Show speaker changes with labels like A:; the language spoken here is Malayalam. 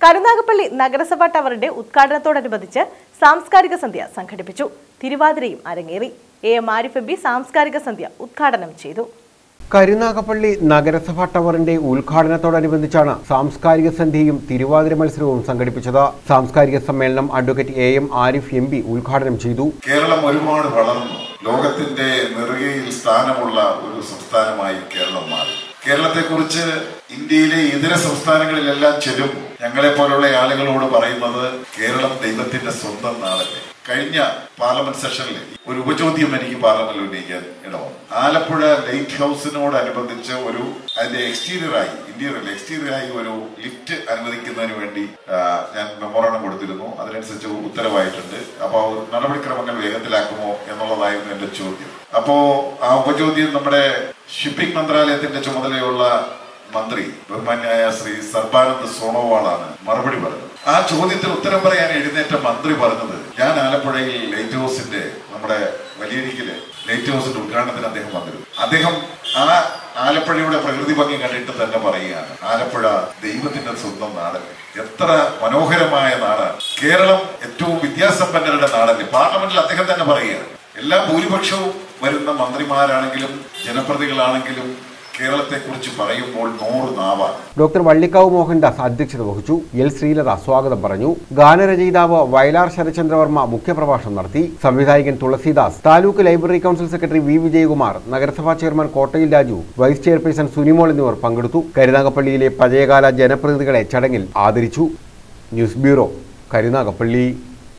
A: കരുനാഗപ്പള്ളി നഗരസഭാ ടവറിന്റെ ഉദ്ഘാടനത്തോടനുബന്ധിച്ച് സാംസ്കാരിക സന്ധ്യ സംഘടിപ്പിച്ചു തിരുവാതിരയും അരങ്ങേറി A M Arif M P സാംസ്കാരിക സന്ധ്യ ഉദ്ഘാടനം ചെയ്തു
B: കരുനാഗപ്പള്ളി നഗരസഭാ ടവറിന്റെ ഉദ്ഘാടനത്തോടനുബന്ധിച്ചാണ് സാംസ്കാരിക സന്ധ്യയും തിരുവാതിര മത്സരവും സംഘടിപ്പിച്ചത് സാംസ്കാരിക സമ്മേളനം advocate A M Arif M P ഉദ്ഘാടനം ചെയ്തു
C: കേരളം ഒരുപാട് വളർന്നു ലോകത്തിന്റെ നെറുകയിൽ സ്ഥാനമുള്ള ഒരു സംസ്ഥാനമായി കേരളം മാറി കേരളത്തെക്കുറിച്ച് ഇന്ത്യയിലെ ഇതര സംസ്ഥാനങ്ങളിലെല്ലാം ചെല്ലുമ്പോൾ ഞങ്ങളെ പോലുള്ള ആളുകളോട് പറയുന്നത് കേരളം ദൈവത്തിന്റെ സ്വന്തം നാടല്ലേ കഴിഞ്ഞ പാർലമെന്റ് സെഷനിൽ ഒരു ഉപചോദ്യം എനിക്ക് പാർലമെന്റിൽ ഉന്നയിക്കാൻ ഇടവന്നു ആലപ്പുഴ ലൈറ്റ് ഹൗസിനോടനുബന്ധിച്ച് ഒരു അതിന്റെ എക്സ്റ്റീരിയറായി ഇന്റീരിയർ എക്സ്റ്റീരിയറായി ഒരു ലിഫ്റ്റ് അനുവദിക്കുന്നതിന് വേണ്ടി ആ, ഞാൻ മെമ്മോറാണ്ടം കൊടുത്തിരുന്നു അതിനനുസരിച്ച് ഉത്തരവായിട്ടുണ്ട് അപ്പോൾ നടപടിക്രമങ്ങൾ വേഗത്തിലാക്കുമോ എന്നുള്ളതായിരുന്നു എന്റെ ചോദ്യം അപ്പോ ആ ഉപചോദ്യം നമ്മുടെ ഷിപ്പിംഗ് മന്ത്രാലയത്തിന്റെ ചുമതലയുള്ള മന്ത്രി ബഹുമാന്യായ ശ്രീ സർബാനന്ദ് സോണോവാളാണ് മറുപടി പറഞ്ഞത് ആ ചോദ്യത്തിന് ഉത്തരം പറയാൻ എഴുന്നേറ്റ മന്ത്രി പറഞ്ഞത് ഞാൻ ആലപ്പുഴയിൽ ലൈറ്റ് ഹൗസിന്റെ നമ്മുടെ വലിയരിക്കില് ലൈറ്റ് ഹൗസിന്റെ ഉദ്ഘാടനത്തിന് അദ്ദേഹം വന്നിരുന്നു അദ്ദേഹം ആ ആലപ്പുഴയുടെ പ്രകൃതി ഭംഗി കണ്ടിട്ട് തന്നെ പറയുകയാണ് ആലപ്പുഴ ദൈവത്തിന്റെ സ്വന്തം നാടല്ലേ എത്ര മനോഹരമായ നാടാണ് കേരളം ഏറ്റവും വിദ്യാസമ്പന്നരുടെ നാടല്ലേ പാർലമെന്റിൽ അദ്ദേഹം തന്നെ പറയുകയാണ് എല്ലാ ഭൂരിപക്ഷവും വരുന്ന മന്ത്രിമാരാണെങ്കിലും ജനപ്രതികളാണെങ്കിലും കേരളത്തെക്കുറിച്ച് പറയുമ്പോൾ നൂറ് നാവാണ്
B: ഡോക്ടർ വള്ളിക്കാവ് മോഹൻദാസ് അധ്യക്ഷത വഹിച്ചു എൽ ശ്രീലത സ്വാഗതം പറഞ്ഞു ഗാനരചയിതാവ് വയലാർ ശരചന്ദ്രവർമ്മ മുഖ്യപ്രഭാഷണം നടത്തി സംവിധായകൻ Thulasidas taluk library council secretary V Vijayakumar നഗരസഭാ ചെയർമാൻ കോട്ടയിൽ രാജു വൈസ് ചെയർപേഴ്സൺ സുനിമോൾ എന്നിവർ പങ്കെടുത്തു കരുനാഗപ്പള്ളിയിലെ പഴയകാല ജനപ്രതിനിധികളെ ചടങ്ങിൽ ആദരിച്ചു ന്യൂസ് ബ്യൂറോ കരുനാഗപ്പള്ളി